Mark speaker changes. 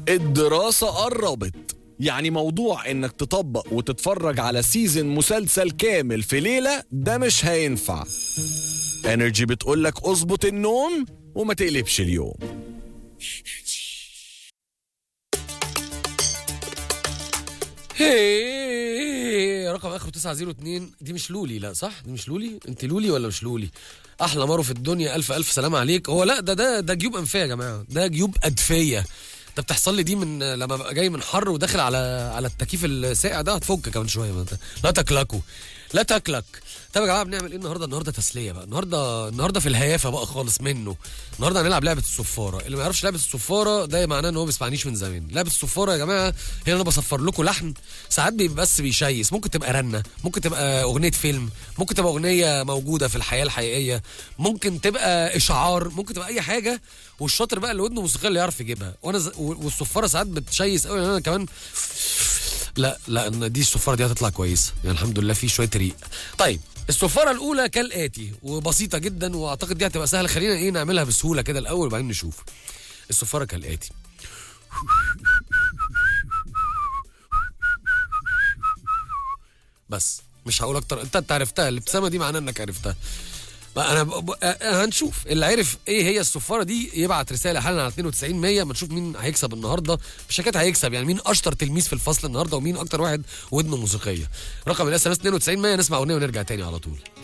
Speaker 1: الدراسة قربت يعني موضوع انك تطبق وتتفرج على سيزن مسلسل كامل في ليلة ده مش هينفع انرجي بتقولك اظبط النوم وما تقلبش اليوم
Speaker 2: هي رقم اخره 902 دي مش لولي لا صح دي مش لولي انت لولي ولا مش لولي احلى مارو في الدنيا الف الف سلام عليك هو لا ده ده ده جيوب انفيه يا جماعه ده جيوب ادفيه ده بتحصل لي دي من لما ببقى جاي من حر وداخل على على التكييف الساقع ده هتفك كمان شويه ما انت- لا تكلكوا لا تكلك طب يا جماعه بنعمل ايه النهارده النهارده تسليه بقى النهارده النهارده في الهيافه بقى خالص منه النهارده هنلعب لعبه الصفاره اللي ما يعرفش لعبه الصفاره ده معناه ان هو ما بيسمعنيش من زمان لعبه الصفاره يا جماعه هي انا بصفر لكم لحن ساعات بيبقى بس بيشيس ممكن تبقى رنه ممكن تبقى اغنيه فيلم ممكن تبقى اغنيه موجوده في الحياه الحقيقيه ممكن تبقى اشعار ممكن تبقى اي حاجه والشاطر بقى اللي ودنه موسيقيه اللي يعرف يجيبها وانا ز... والصفاره ساعات بتشيس قوي انا كمان لا لا إن دي الصفاره دي هتطلع كويسه يعني الحمد لله في شويه ريق طيب الصفاره الاولى كالاتي وبسيطه جدا واعتقد دي هتبقى سهله خلينا ايه نعملها بسهوله كده الاول وبعدين نشوف الصفاره كالاتي بس مش هقول اكتر انت انت عرفتها الابتسامه دي معناها انك عرفتها ما انا ب... ب... آه، هنشوف اللي عرف ايه هي الصفاره دي يبعت رساله حالا على 92 100 ما نشوف مين هيكسب النهارده مش حكايه هيكسب يعني مين اشطر تلميذ في الفصل النهارده ومين اكتر واحد ودنه موسيقيه رقم الاس ام اس 92 100 نسمع اغنيه ونرجع تاني على طول